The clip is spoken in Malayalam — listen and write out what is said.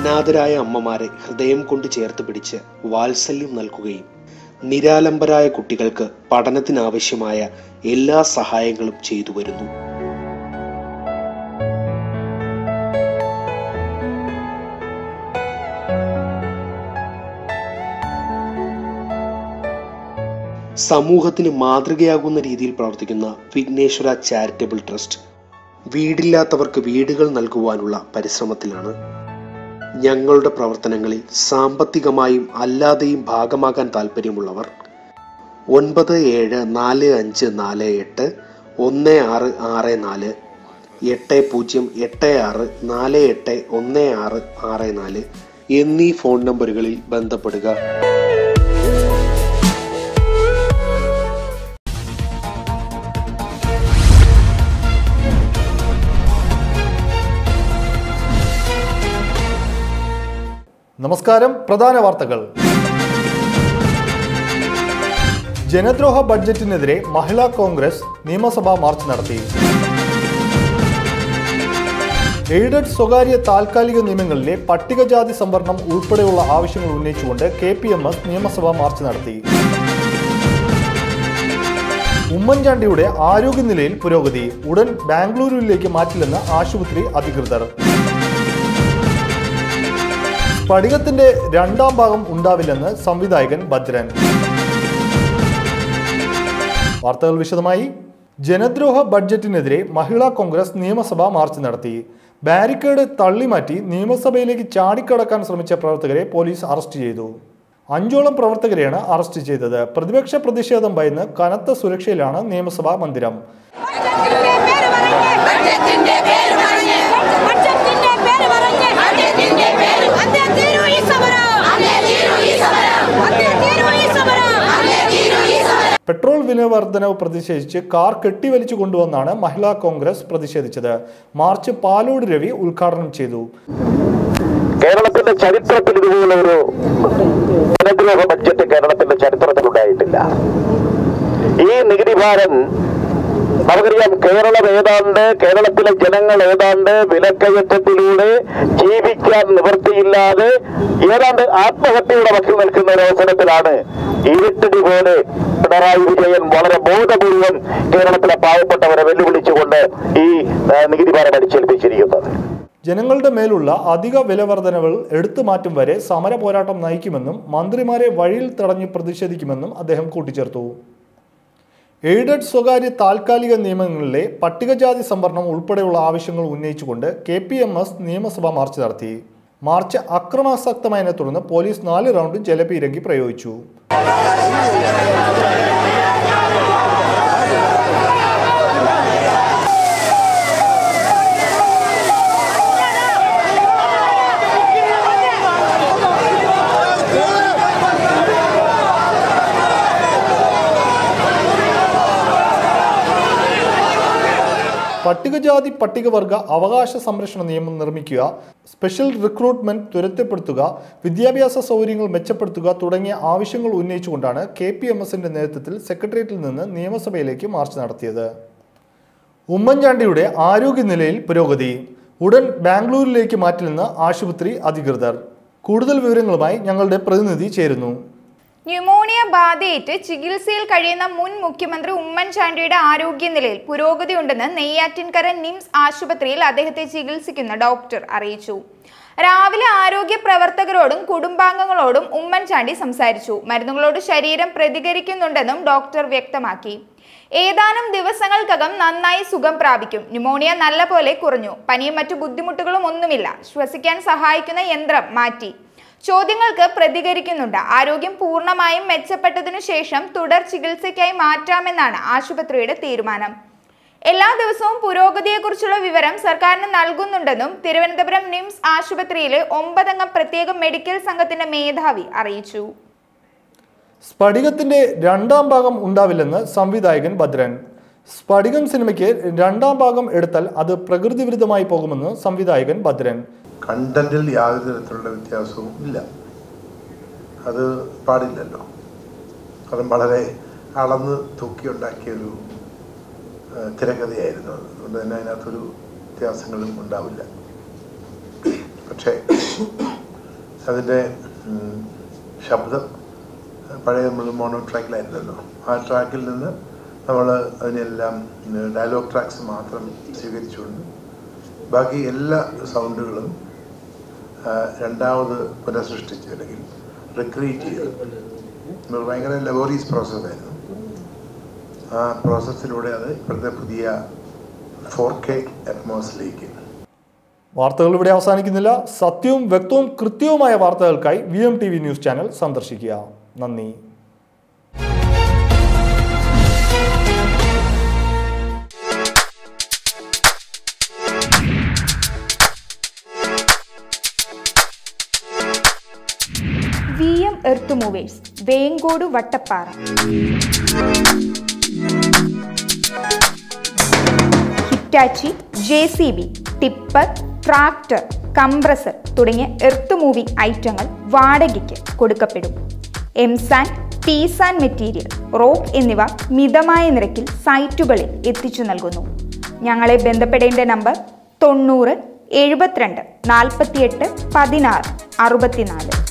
അനാഥരായ അമ്മമാരെ ഹൃദയം കൊണ്ട് ചേർത്ത് പിടിച്ച് വാത്സല്യം നൽകുകയും നിരാലംബരായ കുട്ടികൾക്ക് പഠനത്തിനാവശ്യമായ എല്ലാ സഹായങ്ങളും ചെയ്തു വരുന്നു സമൂഹത്തിന് മാതൃകയാകുന്ന രീതിയിൽ പ്രവർത്തിക്കുന്ന വിഘ്നേശ്വര ചാരിറ്റബിൾ ട്രസ്റ്റ് വീടില്ലാത്തവർക്ക് വീടുകൾ നൽകുവാനുള്ള പരിശ്രമത്തിലാണ് ഞങ്ങളുടെ പ്രവർത്തനങ്ങളിൽ സാമ്പത്തികമായും അല്ലാതെയും ഭാഗമാകാൻ താല്പര്യമുള്ളവർ ഒൻപത് ഏഴ് നാല് അഞ്ച് നാല് എട്ട് ഒന്ന് ആറ് ആറ് നാല് എട്ട് പൂജ്യം എട്ട് ആറ് നാല് എട്ട് ഒന്ന് ആറ് ആറ് നാല് എന്നീ ഫോൺ നമ്പറുകളിൽ ബന്ധപ്പെടുക നമസ്കാരം പ്രധാന വാർത്തകൾ ജനദ്രോഹ ബഡ്ജറ്റിനെതിരെ മഹിളാ കോൺഗ്രസ് നിയമസഭാ മാർച്ച് നടത്തി എയ്ഡഡ് സ്വകാര്യ താൽക്കാലിക നിയമങ്ങളിലെ പട്ടികജാതി സംവരണം ഉൾപ്പെടെയുള്ള ആവശ്യങ്ങൾ ഉന്നയിച്ചുകൊണ്ട് കെ പി എം എസ് നിയമസഭാ മാർച്ച് നടത്തി ഉമ്മൻചാണ്ടിയുടെ ആരോഗ്യനിലയിൽ പുരോഗതി ഉടൻ ബാംഗ്ലൂരുവിലേക്ക് മാറ്റില്ലെന്ന് ആശുപത്രി അധികൃതർ സ്ഫടികത്തിന്റെ രണ്ടാം ഭാഗം ഉണ്ടാവില്ലെന്ന് സംവിധായകൻ ഭദ്രൻ വാർത്തകൾ വിശദമായി ജനദ്രോഹ ബഡ്ജറ്റിനെതിരെ മഹിളാ കോൺഗ്രസ് നിയമസഭാ മാർച്ച് നടത്തി ബാരിക്കേഡ് തള്ളിമാറ്റി നിയമസഭയിലേക്ക് ചാടിക്കടക്കാൻ ശ്രമിച്ച പ്രവർത്തകരെ പോലീസ് അറസ്റ്റ് ചെയ്തു അഞ്ചോളം പ്രവർത്തകരെയാണ് അറസ്റ്റ് ചെയ്തത് പ്രതിപക്ഷ പ്രതിഷേധം ഭയന്ന് കനത്ത സുരക്ഷയിലാണ് നിയമസഭാ മന്ദിരം ബഡ്ജറ്റിന്റെ പേര് പറഞ്ഞ് ബഡ്ജറ്റിന്റെ പേര് പറഞ്ഞ് ബഡ്ജറ്റിന്റെ പേര് അന്തേ തീരൂ ഈ സമരം അന്തേ തീരൂ ഈ സമരം അന്തേ തീരൂ ഈ സമരം അന്തേ തീരൂ ഈ സമരം പെട്രോൾ വില വർധനവ് പ്രതിഷേധിച്ച് കാർ കെട്ടിവലിച്ചു കൊണ്ടുവന്നാണ് മഹിളാ കോൺഗ്രസ് പ്രതിഷേധിച്ചത് മാർച്ച് പാലോട് രവി ഉദ്ഘാടനം ചെയ്തു കേരളത്തിന്റെ ചരിത്രത്തിൽ ഇതുപോലെ ഒരു ജനദ്രോഹ ബഡ്ജറ്റ് കേരളത്തിന്റെ ചരിത്രത്തിൽ ഉണ്ടായിട്ടില്ല ഈ നികുതി ഭാരം നമുക്കറിയാം കേരളം ഏതാണ്ട് കേരളത്തിലെ ജനങ്ങൾ ഏതാണ്ട് വിലക്കയറ്റത്തിലൂടെ ജീവിക്കാൻ നിവൃത്തിയില്ലാതെ ഏതാണ്ട് ആത്മഹത്യയുടെ വക്കിൽ നിൽക്കുന്ന ഒരു അവസരത്തിലാണ് ഇരുട്ടടി പോലെ പിണറായി വിജയൻ വളരെ ബോധപൂർവം കേരളത്തിലെ പാവപ്പെട്ടവരെ വെല്ലുവിളിച്ചുകൊണ്ട് ഈ ആ, നികുതി ഭാരം അടിച്ചേൽപ്പിച്ചിരിക്കുന്നത് ജനങ്ങളുടെ മേലുള്ള അധിക വില വർധനകൾ എടുത്തു മാറ്റും വരെ സമര പോരാട്ടം നയിക്കുമെന്നും മന്ത്രിമാരെ വഴിയിൽ തടഞ്ഞു പ്രതിഷേധിക്കുമെന്നും അദ്ദേഹം കൂട്ടിച്ചേർത്തു എയ്ഡഡ് സ്വകാര്യ താൽക്കാലിക നിയമങ്ങളിലെ പട്ടികജാതി സംവരണം ഉൾപ്പെടെയുള്ള ആവശ്യങ്ങൾ ഉന്നയിച്ചുകൊണ്ട് കെ പി എം എസ് നിയമസഭാ മാർച്ച് നടത്തി മാർച്ച് അക്രമാസക്തമായതിനെ തുടർന്ന് പോലീസ് നാല് റൗണ്ട് ജലപീരങ്കി പ്രയോഗിച്ചു പട്ടികജാതി പട്ടികവർഗ അവകാശ സംരക്ഷണ നിയമം നിർമ്മിക്കുക സ്പെഷ്യൽ റിക്രൂട്ട്മെന്റ് ത്വരിതപ്പെടുത്തുക വിദ്യാഭ്യാസ സൗകര്യങ്ങൾ മെച്ചപ്പെടുത്തുക തുടങ്ങിയ ആവശ്യങ്ങൾ ഉന്നയിച്ചുകൊണ്ടാണ് കെ പി എം എസിന്റെ നേതൃത്വത്തിൽ സെക്രട്ടേറിയറ്റിൽ നിന്ന് നിയമസഭയിലേക്ക് മാർച്ച് നടത്തിയത് ഉമ്മൻചാണ്ടിയുടെ ആരോഗ്യനിലയിൽ പുരോഗതി ഉടൻ ബാംഗ്ലൂരിലേക്ക് മാറ്റില്ലെന്ന് ആശുപത്രി അധികൃതർ കൂടുതൽ വിവരങ്ങളുമായി ഞങ്ങളുടെ പ്രതിനിധി ചേരുന്നു ന്യൂമോണിയ ബാധയേറ്റ് ചികിത്സയിൽ കഴിയുന്ന മുൻ മുഖ്യമന്ത്രി ഉമ്മൻചാണ്ടിയുടെ ആരോഗ്യനിലയിൽ പുരോഗതിയുണ്ടെന്ന് നെയ്യാറ്റിൻകര നിംസ് ആശുപത്രിയിൽ അദ്ദേഹത്തെ ചികിത്സിക്കുന്ന ഡോക്ടർ അറിയിച്ചു രാവിലെ ആരോഗ്യ പ്രവർത്തകരോടും കുടുംബാംഗങ്ങളോടും ഉമ്മൻചാണ്ടി സംസാരിച്ചു മരുന്നുകളോട് ശരീരം പ്രതികരിക്കുന്നുണ്ടെന്നും ഡോക്ടർ വ്യക്തമാക്കി ഏതാനും ദിവസങ്ങൾക്കകം നന്നായി സുഖം പ്രാപിക്കും ന്യൂമോണിയ നല്ലപോലെ കുറഞ്ഞു പനിയും മറ്റു ബുദ്ധിമുട്ടുകളും ഒന്നുമില്ല ശ്വസിക്കാൻ സഹായിക്കുന്ന യന്ത്രം മാറ്റി ചോദ്യങ്ങൾക്ക് പ്രതികരിക്കുന്നുണ്ട് ആരോഗ്യം പൂർണ്ണമായും മെച്ചപ്പെട്ടതിനു ശേഷം തുടർ ചികിത്സയ്ക്കായി മാറ്റാമെന്നാണ് ആശുപത്രിയുടെ തീരുമാനം എല്ലാ ദിവസവും പുരോഗതിയെക്കുറിച്ചുള്ള വിവരം സർക്കാരിന് നൽകുന്നുണ്ടെന്നും തിരുവനന്തപുരം നിംസ് ആശുപത്രിയിലെ ഒമ്പതംഗ പ്രത്യേക മെഡിക്കൽ സംഘത്തിന്റെ മേധാവി അറിയിച്ചു സ്ഫടികത്തിന്റെ രണ്ടാം ഭാഗം ഉണ്ടാവില്ലെന്ന് സംവിധായകൻ ഭദ്രൻ സ്ഫടികം സിനിമയ്ക്ക് രണ്ടാം ഭാഗം എടുത്താൽ അത് പ്രകൃതി വിരുദ്ധമായി പോകുമെന്ന് സംവിധായകൻ ഭദ്രൻ കണ്ടന്റിൽ യാതൊരു തരത്തിലുള്ള വ്യത്യാസവും ഇല്ല അത് പാടില്ലല്ലോ അതും വളരെ അളന്ന് തൂക്കിയുണ്ടാക്കിയൊരു ആ, തിരക്കഥയായിരുന്നു അത് അതുകൊണ്ട് തന്നെ അതിനകത്തൊരു വ്യത്യാസങ്ങളും ഉണ്ടാവില്ല പക്ഷേ അതിൻ്റെ ഉം, ശബ്ദം പഴയ നമ്മൾ മോണോ ട്രാക്കിലായിരുന്നല്ലോ ആ ട്രാക്കിൽ നിന്ന് നമ്മൾ അതിനെല്ലാം ഡയലോഗ് ട്രാക്സ് മാത്രം സ്വീകരിച്ചുകൊണ്ട് ബാക്കി എല്ലാ സൗണ്ടുകളും ആ, രണ്ടാമത് പുനഃസൃഷ്ടിച്ച് അല്ലെങ്കിൽ റിക്രിയേറ്റ് ചെയ്ത് ഇത് ഭയങ്കര ലബോറീസ് പ്രോസസ്സായിരുന്നു ആ പ്രോസസ്സിലൂടെ അത് ഇപ്പോഴത്തെ പുതിയ ഫോർ കെ അറ്റ്മോസിലേക്ക് വാർത്തകൾ ഇവിടെ അവസാനിക്കുന്നില്ല സത്യവും വ്യക്തവും കൃത്യവുമായ വാർത്തകൾക്കായി V M T V news channel സന്ദർശിക്കുക നന്ദി V M earth movers Venkode Vattappara Hitachi J C B tipper tractor compressor തുടങ്ങിയ എർത്ത് മൂവിംഗ് ഐറ്റങ്ങൾ വാടകയ്ക്ക് കൊടുക്കപ്പെടും എംസാൻ ടീസാൻ മെറ്റീരിയൽ റോക്ക് എന്നിവ മിതമായ നിരക്കിൽ സൈറ്റുകളിൽ എത്തിച്ചു നൽകുന്നു ഞങ്ങളെ ബന്ധപ്പെടേണ്ട നമ്പർ തൊണ്ണൂറ് എഴുപത്തിരണ്ട് നാൽപ്പത്തിയെട്ട് പതിനാറ് അറുപത്തിനാല്